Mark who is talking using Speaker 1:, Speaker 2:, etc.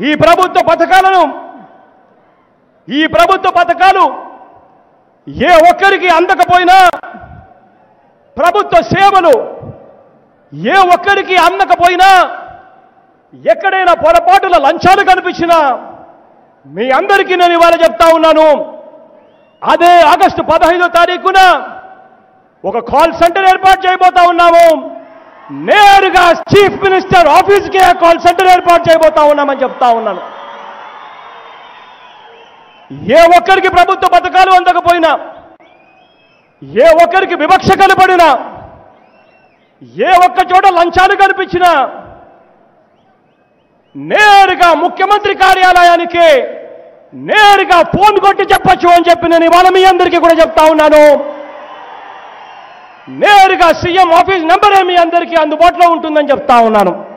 Speaker 1: ఈ ప్రభుత్వ పథకాలను ఈ ప్రభుత్వ పథకాలు ఏ ఒక్కరికి అందకపోయినా ప్రభుత్వ సేవలు ఏ ఒక్కరికి అందకపోయినా ఎక్కడైనా పొరపాటుల లంచాలు కనిపించినా మీ అందరికీ నేను ఇవాళ చెప్తా ఉన్నాను అదే ఆగస్టు పదహైదో తారీఖున ఒక కాల్ సెంటర్ ఏర్పాటు చేయబోతా ఉన్నాము నేరుగా చీఫ్ మినిస్టర్ ఆఫీస్కే కాల్ సెంటర్ ఏర్పాటు చేయబోతా ఉన్నామని చెప్తా ఉన్నాను ఏ ఒక్కరికి ప్రభుత్వ పథకాలు అందకపోయినా ఏ ఒక్కరికి వివక్ష కనపడినా ఏ ఒక్క చోట లంచాలు కనిపించినా నేరుగా ముఖ్యమంత్రి కార్యాలయానికి నేరుగా ఫోన్ కొట్టి చెప్పొచ్చు అని చెప్పి నేను ఇవాళ మీ అందరికీ కూడా చెప్తా ఉన్నాను నేరుగా సీఎం ఆఫీస్ నెంబరే మీ అందరికీ అందుబాటులో ఉంటుందని చెప్తా ఉన్నాను